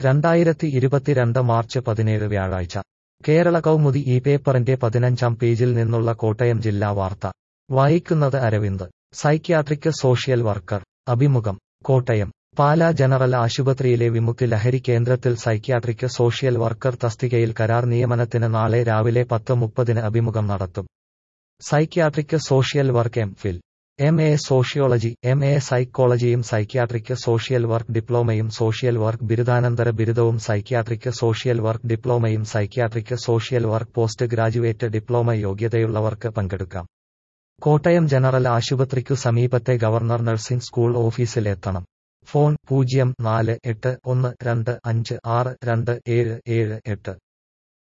രണ്ടായിരത്തി ഇരുപത്തിരണ്ട് മാർച്ച് പതിനേഴ് വ്യാഴാഴ്ച കേരള കൗമുദി ഈ പേപ്പറിന്റെ പതിനഞ്ചാം പേജിൽ നിന്നുള്ള കോട്ടയം ജില്ലാ വാർത്ത വായിക്കുന്നത് അരവിന്ദ് സൈക്യാട്രിക് സോഷ്യൽ വർക്കർ അഭിമുഖം കോട്ടയം പാലാ ജനറൽ ആശുപത്രിയിലെ വിമുക്തി ലഹരി കേന്ദ്രത്തിൽ സൈക്യാട്രിക് സോഷ്യൽ വർക്കർ തസ്തികയിൽ കരാർ നിയമനത്തിന് നാളെ രാവിലെ പത്ത് മുപ്പതിന് അഭിമുഖം നടത്തും psychiatric social work M Phil M A sociology M A സൈക്കോളജിയും സൈക്യാട്രിക് സോഷ്യൽ വർക്ക് ഡിപ്ലോമയും സോഷ്യൽ വർക്ക് ബിരുദാനന്തര ബിരുദവും സൈക്യാട്രിക് സോഷ്യൽ വർക്ക് ഡിപ്ലോമയും psychiatric social work post graduate diploma യോഗ്യതയുള്ളവർക്ക് പങ്കെടുക്കാം കോട്ടയം ജനറൽ ആശുപത്രിക്കു സമീപത്തെ ഗവർണർ നഴ്സിംഗ് സ്കൂൾ ഓഫീസിൽ എത്തണം ഫോൺ പൂജ്യം നാല് എട്ട് ഒന്ന് രണ്ട് അഞ്ച് ആറ് രണ്ട് ഏഴ് ഏഴ് എട്ട്